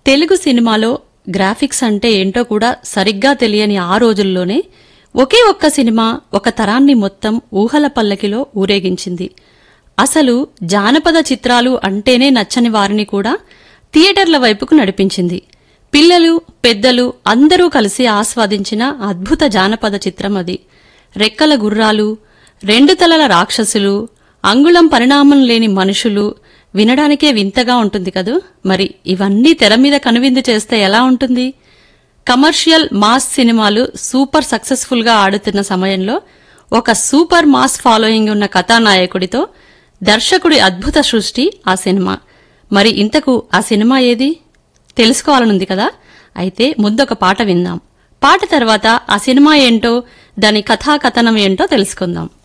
తెలుగు సినిమాలో గ్రాఫిక్స్ అంటే ఏంటో కూడా సరిగ్గా తెలియని ఆ రోజుల్లోనే ఒకే ఒక్క సినిమా ఒక తరాన్ని మొత్తం ఊహల పల్లకిలో ఊరేగించింది అసలు జానపద చిత్రాలు అంటేనే నచ్చని వారిని కూడా థియేటర్ల వైపుకు నడిపించింది పిల్లలు పెద్దలు అందరూ కలిసి ఆస్వాదించిన అద్భుత జానపద చిత్రం అది రెక్కల గుర్రాలు రెండు తలల రాక్షసులు అంగుళం పరిణామం లేని మనుషులు వినడానికే వింతగా ఉంటుంది కదూ మరి ఇవన్నీ తెర మీద కనువిందు చేస్తే ఎలా ఉంటుంది కమర్షియల్ మాస్ సినిమాలు సూపర్ సక్సెస్ఫుల్ గా ఆడుతున్న సమయంలో ఒక సూపర్ మాస్ ఫాలోయింగ్ ఉన్న కథానాయకుడితో దర్శకుడి అద్భుత సృష్టి ఆ సినిమా మరి ఇంతకు ఆ సినిమా ఏది తెలుసుకోవాలనుంది కదా అయితే ముందొక పాట విందాం పాట తర్వాత ఆ సినిమా ఏంటో దాని కథాకథనం ఏంటో తెలుసుకుందాం